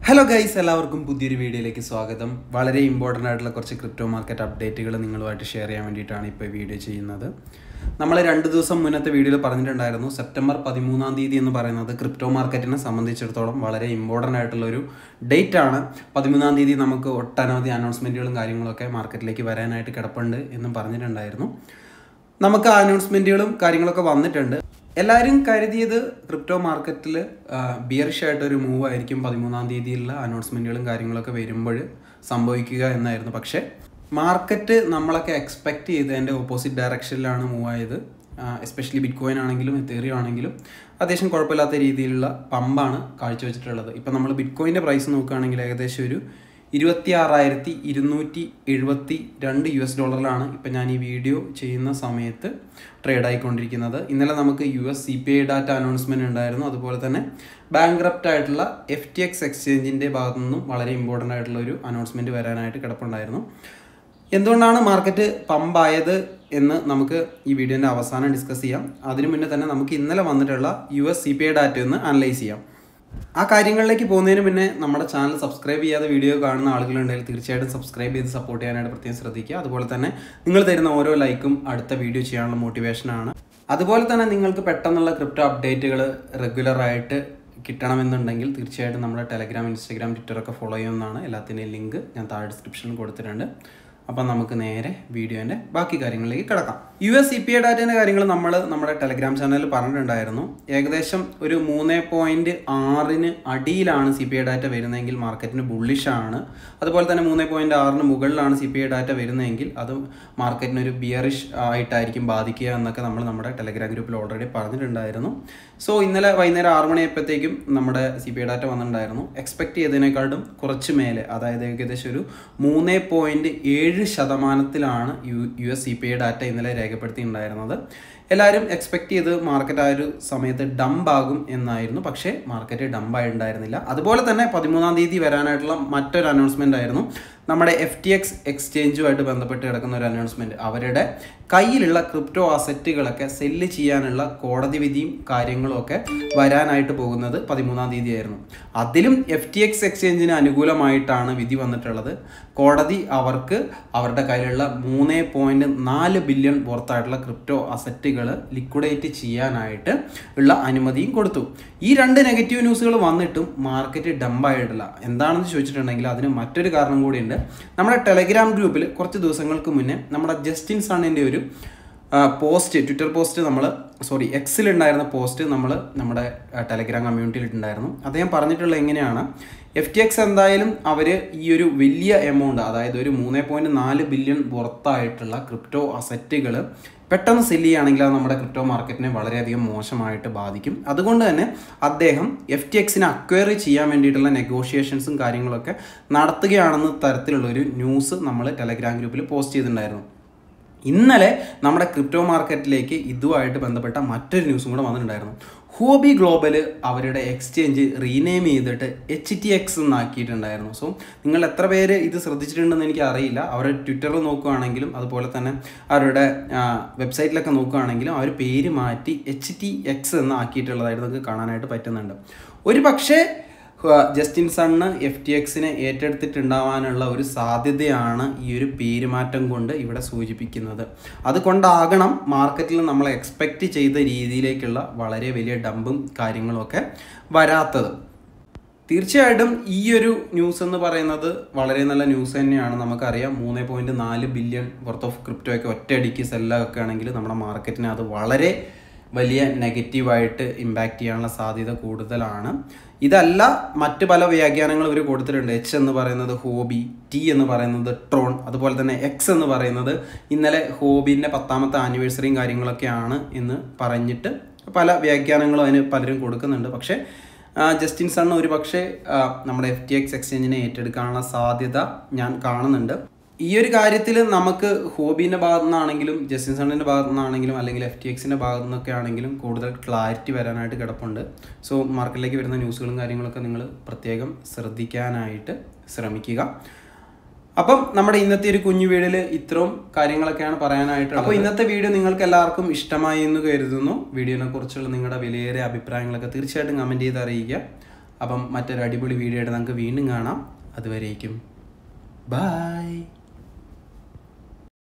hello guys എല്ലാവർക്കും പുതിയൊരു വീഡിയോയിലേക്ക് സ്വാഗതം വളരെ ഇമ്പോർട്ടൻ്റ് ആയിട്ടുള്ള കുറച്ച് ക്രിപ്റ്റോ മാർക്കറ്റ് അപ്ഡേറ്റുകൾ നിങ്ങളുമായിട്ട് ഷെയർ ചെയ്യാൻ വേണ്ടിയിട്ടാണ് ഇപ്പോൾ വീഡിയോ ചെയ്യുന്നത് നമ്മൾ രണ്ട് ദിവസം മുന്നത്തെ വീഡിയോയിൽ പറഞ്ഞിട്ടുണ്ടായിരുന്നു സെപ്റ്റംബർ പതിമൂന്നാം തീയതി എന്ന് പറയുന്നത് ക്രിപ്റ്റോ മാർക്കറ്റിനെ സംബന്ധിച്ചിടത്തോളം വളരെ ഇമ്പോർട്ടൻ്റ് ആയിട്ടുള്ള ഒരു ഡേറ്റ് ആണ് പതിമൂന്നാം തീയതി നമുക്ക് ഒട്ടനവധി അനൗൺസ്മെൻറ്റുകളും കാര്യങ്ങളൊക്കെ മാർക്കറ്റിലേക്ക് വരാനായിട്ട് കിടപ്പുണ്ട് എന്നും പറഞ്ഞിട്ടുണ്ടായിരുന്നു നമുക്ക് ആ അനൗൺസ്മെൻറ്റുകളും കാര്യങ്ങളൊക്കെ വന്നിട്ടുണ്ട് എല്ലാവരും കരുതിയത് ക്രിപ്റ്റോ മാർക്കറ്റിൽ ബിയറിഷ് ആയിട്ടൊരു മൂവ് ആയിരിക്കും പതിമൂന്നാം തീയതിയിലുള്ള അനൗൺസ്മെൻറ്റുകളും കാര്യങ്ങളൊക്കെ വരുമ്പോൾ സംഭവിക്കുക എന്നായിരുന്നു പക്ഷേ മാർക്കറ്റ് നമ്മളൊക്കെ എക്സ്പെക്റ്റ് ചെയ്തതിൻ്റെ ഓപ്പോസിറ്റ് ഡയറക്ഷനിലാണ് മൂവ് ആയത് എസ്പെഷ്യലി ബിറ്റ് കോയിൻ ആണെങ്കിലും എത്തേറിയം ആണെങ്കിലും അത്യാവശ്യം കുഴപ്പമില്ലാത്ത രീതിയിലുള്ള പമ്പാണ് കാഴ്ചവെച്ചിട്ടുള്ളത് ഇപ്പം നമ്മൾ ബിറ്റ് കോയിൻ്റെ പ്രൈസ് നോക്കുകയാണെങ്കിൽ ഏകദേശം ഒരു ഇരുപത്തി ആറായിരത്തി ഇരുന്നൂറ്റി എഴുപത്തി രണ്ട് യു എസ് ഡോളറിലാണ് ഇപ്പം ഞാൻ ഈ വീഡിയോ ചെയ്യുന്ന സമയത്ത് ട്രേഡ് ആയിക്കൊണ്ടിരിക്കുന്നത് ഇന്നലെ നമുക്ക് U S C P I data announcement ഉണ്ടായിരുന്നു അതുപോലെ തന്നെ ബാങ്ക്രപ്റ്റ് ആയിട്ടുള്ള എഫ് ടി എക്സ് എക്സ്ചേഞ്ചിൻ്റെ ഭാഗത്തു നിന്നും വളരെ ഇമ്പോർട്ടൻ്റ് ആയിട്ടുള്ള ഒരു അനൗൺസ്മെൻറ്റ് വരാനായിട്ട് കിടപ്പുണ്ടായിരുന്നു എന്തുകൊണ്ടാണ് മാർക്കറ്റ് പമ്പായത് എന്ന് നമുക്ക് ഈ വീഡിയോൻ്റെ അവസാനം ഡിസ്കസ് ചെയ്യാം അതിനു മുന്നേ തന്നെ നമുക്ക് ഇന്നലെ വന്നിട്ടുള്ള U S C P I data ഒന്ന് അനലൈസ് ചെയ്യാം ആ കാര്യങ്ങളിലേക്ക് പോകുന്നതിന് മുന്നേ നമ്മുടെ ചാനൽ സബ്സ്ക്രൈബ് ചെയ്യാതെ വീഡിയോ കാണുന്ന ആളുകളുണ്ടെങ്കിൽ തീർച്ചയായിട്ടും സബ്സ്ക്രൈബ് ചെയ്ത് സപ്പോർട്ട് ചെയ്യാനായിട്ട് പ്രത്യേകം ശ്രദ്ധിക്കുക അതുപോലെ തന്നെ നിങ്ങൾ തരുന്ന ഓരോ ലൈക്കും അടുത്ത വീഡിയോ ചെയ്യാനുള്ള മോട്ടിവേഷനാണ് അതുപോലെ തന്നെ നിങ്ങൾക്ക് പെട്ടെന്നുള്ള ക്രിപ്റ്റോ അപ്ഡേറ്റുകൾ റെഗുലറായിട്ട് കിട്ടണമെന്നുണ്ടെങ്കിൽ തീർച്ചയായിട്ടും നമ്മുടെ ടെലഗ്രാം ഇൻസ്റ്റാഗ്രാം ട്വിറ്ററൊക്കെ ഫോളോ ചെയ്യുന്നതാണ് എല്ലാത്തിൻ്റെയും ലിങ്ക് ഞാൻ താഴെ ഡിസ്ക്രിപ്ഷനിൽ കൊടുത്തിട്ടുണ്ട് അപ്പം നമുക്ക് നേരെ വീഡിയോൻ്റെ ബാക്കി കാര്യങ്ങളിലേക്ക് കിടക്കാം U S C P I ഡാറ്റേൻ്റെ കാര്യങ്ങൾ നമ്മൾ നമ്മുടെ ടെലഗ്രാം ചാനലിൽ പറഞ്ഞിട്ടുണ്ടായിരുന്നു ഏകദേശം ഒരു മൂന്ന് പോയിൻറ്റ് ആറിന് അടിയിലാണ് സി പി ഐ ഡാറ്റ വരുന്നതെങ്കിൽ മാർക്കറ്റിന് ബുള്ളിഷാണ് അതുപോലെ തന്നെ മൂന്ന് പോയിൻറ്റ് ആറിന് മുകളിലാണ് സി പി ഐ ഡാറ്റ വരുന്നതെങ്കിൽ അത് മാർക്കറ്റിന് ഒരു ബിയറിഷ് ആയിട്ടായിരിക്കും ബാധിക്കുക എന്നൊക്കെ നമ്മൾ നമ്മുടെ ടെലഗ്രാം ഗ്രൂപ്പിൽ ഓൾറെഡി പറഞ്ഞിട്ടുണ്ടായിരുന്നു സോ ഇന്നലെ വൈകുന്നേരം ആറ് മണിയായപ്പോഴത്തേക്കും നമ്മുടെ സി പി ഐ ഡാറ്റ വന്നിട്ടുണ്ടായിരുന്നു എക്സ്പെക്ട് ചെയ്തതിനേക്കാളും കുറച്ച് മേലെ അതായത് ഏകദേശം ഒരു മൂന്ന് പോയിൻറ്റ് ഏഴ് ശതമാനത്തിലാണ് U U S C P I data ഇന്നലെ രേഖപ്പെടുത്തിയിട്ടുണ്ടായിരുന്നത് എല്ലാവരും എക്സ്പെക്ട് ചെയ്ത് മാർക്കറ്റ് ആ ഒരു സമയത്ത് ഡംപ് ആകും എന്നായിരുന്നു പക്ഷേ മാർക്കറ്റ് ഡംപ് ആയിട്ടുണ്ടായിരുന്നില്ല അതുപോലെ തന്നെ പതിമൂന്നാം തീയതി വരാനായിട്ടുള്ള മറ്റൊരു അനൗൺസ്മെൻ്റ് ആയിരുന്നു നമ്മുടെ എഫ് ടി എക്സ് എക്സ്ചേഞ്ചുമായിട്ട് ബന്ധപ്പെട്ട് കിടക്കുന്ന ഒരു അനൗൺസ്മെൻറ്റ് അവരുടെ കയ്യിലുള്ള ക്രിപ്റ്റോ അസറ്റുകളൊക്കെ സെല്ല് ചെയ്യാനുള്ള കോടതി വിധിയും കാര്യങ്ങളും ഒക്കെ വരാനായിട്ട് പോകുന്നത് പതിമൂന്നാം തീയതി ആയിരുന്നു അതിലും എഫ് ടി എക്സ് എക്സ്ചേഞ്ചിന് അനുകൂലമായിട്ടാണ് വിധി വന്നിട്ടുള്ളത് കോടതി അവർക്ക് അവരുടെ കയ്യിലുള്ള മൂന്ന് പോയിൻറ്റ് നാല് ബില്യൺ പുറത്തായിട്ടുള്ള ക്രിപ്റ്റോ അസറ്റുകൾ ലിക്വിഡേറ്റ് ചെയ്യാനായിട്ട് ഉള്ള അനുമതിയും കൊടുത്തു ഈ രണ്ട് നെഗറ്റീവ് ന്യൂസുകൾ വന്നിട്ടും മാർക്കറ്റ് ഡംപായിട്ടില്ല എന്താണെന്ന് ചോദിച്ചിട്ടുണ്ടെങ്കിൽ അതിന് മറ്റൊരു കാരണം കൂടിയുണ്ട് നമ്മുടെ ടെലഗ്രാം ഗ്രൂപ്പിൽ കുറച്ച് ദിവസങ്ങൾക്ക് മുന്നേ നമ്മുടെ ജസ്റ്റിൻ സണ്ണിൻ്റെ ഒരു പോസ്റ്റ് ട്വിറ്റർ പോസ്റ്റ് നമ്മൾ സോറി എക്സിൽ ഉണ്ടായിരുന്ന പോസ്റ്റ് നമ്മൾ നമ്മുടെ ടെലഗ്രാം കമ്മ്യൂണിറ്റിയിൽ ഇട്ടുണ്ടായിരുന്നു അദ്ദേഹം പറഞ്ഞിട്ടുള്ളത് എങ്ങനെയാണ് എഫ് ടി എക്സ് എന്തായാലും അവർ ഈ ഒരു വലിയ എമൗണ്ട് അതായത് ഒരു മൂന്ന് പോയിൻറ്റ് നാല് ബില്യൺ പുറത്തായിട്ടുള്ള ക്രിപ്റ്റോ അസറ്റുകൾ പെട്ടെന്ന് സെല്ല് ചെയ്യുകയാണെങ്കിൽ അത് നമ്മുടെ ക്രിപ്റ്റോ മാർക്കറ്റിനെ വളരെയധികം മോശമായിട്ട് ബാധിക്കും അതുകൊണ്ട് തന്നെ അദ്ദേഹം എഫ് ടി എക്സിനെ അക്വയർ ചെയ്യാൻ വേണ്ടിയിട്ടുള്ള നെഗോഷിയേഷൻസും കാര്യങ്ങളൊക്കെ നടത്തുകയാണെന്ന തരത്തിലുള്ള ഒരു ന്യൂസ് നമ്മൾ ടെലഗ്രാം ഗ്രൂപ്പിൽ പോസ്റ്റ് ചെയ്തിട്ടുണ്ടായിരുന്നു ഇന്നലെ നമ്മുടെ ക്രിപ്റ്റോ മാർക്കറ്റിലേക്ക് ഇതുമായിട്ട് ബന്ധപ്പെട്ട മറ്റൊരു ന്യൂസും കൂടെ വന്നിട്ടുണ്ടായിരുന്നു ഹോബി ഗ്ലോബൽ അവരുടെ എക്സ്ചേഞ്ച് റീനെയിം ചെയ്തിട്ട് എച്ച് ടി എക്സ് എന്നാക്കിയിട്ടുണ്ടായിരുന്നു സോ നിങ്ങൾ എത്ര പേര് ഇത് ശ്രദ്ധിച്ചിട്ടുണ്ടെന്ന് എനിക്ക് അറിയില്ല അവരുടെ ട്വിറ്ററിൽ നോക്കുകയാണെങ്കിലും അതുപോലെ തന്നെ അവരുടെ വെബ്സൈറ്റിലൊക്കെ നോക്കുകയാണെങ്കിലും അവർ പേര് മാറ്റി എച്ച് ടി എക്സ് എന്ന് ആക്കിയിട്ടുള്ളതായിട്ട് നിങ്ങൾക്ക് കാണാനായിട്ട് പറ്റുന്നുണ്ട് ഒരു പക്ഷേ ജസ്റ്റിൻ സണ്ണ് എഫ് ടി എക്സിനെ ഏറ്റെടുത്തിട്ടുണ്ടാവാനുള്ള ഒരു സാധ്യതയാണ് ഈ ഒരു പേരുമാറ്റം കൊണ്ട് ഇവിടെ സൂചിപ്പിക്കുന്നത് അതുകൊണ്ടാകണം മാർക്കറ്റിൽ നമ്മൾ എക്സ്പെക്റ്റ് ചെയ്ത രീതിയിലേക്കുള്ള വളരെ വലിയ ഡമ്പും കാര്യങ്ങളുമൊക്കെ വരാത്തത് തീർച്ചയായിട്ടും ഈ ഒരു ന്യൂസ് എന്ന് പറയുന്നത് വളരെ നല്ല ന്യൂസ് തന്നെയാണ് നമുക്കറിയാം മൂന്ന് പോയിൻറ്റ് നാല് ബില്യൺ വർത്ത് ഓഫ് ക്രിപ്റ്റോ ഒക്കെ ഒറ്റയടിക്ക് സെല്ലൊക്കെ ആണെങ്കിൽ നമ്മുടെ മാർക്കറ്റിനെ അത് വളരെ വലിയ നെഗറ്റീവായിട്ട് ഇമ്പാക്റ്റ് ചെയ്യാനുള്ള സാധ്യത കൂടുതലാണ് ഇതല്ല മറ്റ് പല വ്യാഖ്യാനങ്ങൾ ഇവർ കൊടുത്തിട്ടുണ്ട് എച്ച് എന്ന് പറയുന്നത് ഹോബി ടി എന്ന് പറയുന്നത് ട്രോൺ അതുപോലെ തന്നെ എക്സ് എന്ന് പറയുന്നത് ഇന്നലെ ഹോബിൻ്റെ പത്താമത്തെ ആനിവേഴ്സറിയും കാര്യങ്ങളൊക്കെയാണ് എന്ന് പറഞ്ഞിട്ട് പല വ്യാഖ്യാനങ്ങളും അതിന് പലരും കൊടുക്കുന്നുണ്ട് പക്ഷേ ജസ്റ്റിൻ സൺ ഒരു പക്ഷേ നമ്മുടെ എഫ് ടി എക്സ് എക്സ്ചേഞ്ചിനെ ഏറ്റെടുക്കാനുള്ള സാധ്യത ഞാൻ കാണുന്നുണ്ട് ഈ ഒരു കാര്യത്തിൽ നമുക്ക് ഹോബീൻ്റെ ഭാഗത്തു നിന്നാണെങ്കിലും ജസ്റ്റിൻ സണ്ണിൻ്റെ ഭാഗത്തു നിന്നാണെങ്കിലും അല്ലെങ്കിൽ എഫ് ടി എക്സിൻ്റെ ഭാഗത്തു നിന്നൊക്കെ ആണെങ്കിലും കൂടുതൽ ക്ലാരിറ്റി വരാനായിട്ട് കിടപ്പുണ്ട് സോ മാർക്കറ്റിലേക്ക് വരുന്ന ന്യൂസുകളും കാര്യങ്ങളൊക്കെ നിങ്ങൾ പ്രത്യേകം ശ്രദ്ധിക്കാനായിട്ട് ശ്രമിക്കുക അപ്പം നമ്മുടെ ഇന്നത്തെ ഒരു കുഞ്ഞു വീഡിയോയിൽ ഇത്രയും കാര്യങ്ങളൊക്കെയാണ് പറയാനായിട്ട് അപ്പോൾ ഇന്നത്തെ വീഡിയോ നിങ്ങൾക്ക് എല്ലാവർക്കും ഇഷ്ടമായി എന്ന് കരുതുന്നു വീഡിയോനെ കുറിച്ചുള്ള നിങ്ങളുടെ വിലയേറിയ അഭിപ്രായങ്ങളൊക്കെ തീർച്ചയായിട്ടും കമൻറ്റ് ചെയ്ത് അറിയിക്കുക അപ്പം മറ്റൊരു അടിപൊളി വീഡിയോ ആയിട്ട് നമുക്ക് വീണ്ടും കാണാം അതുവരേക്കും ബായ്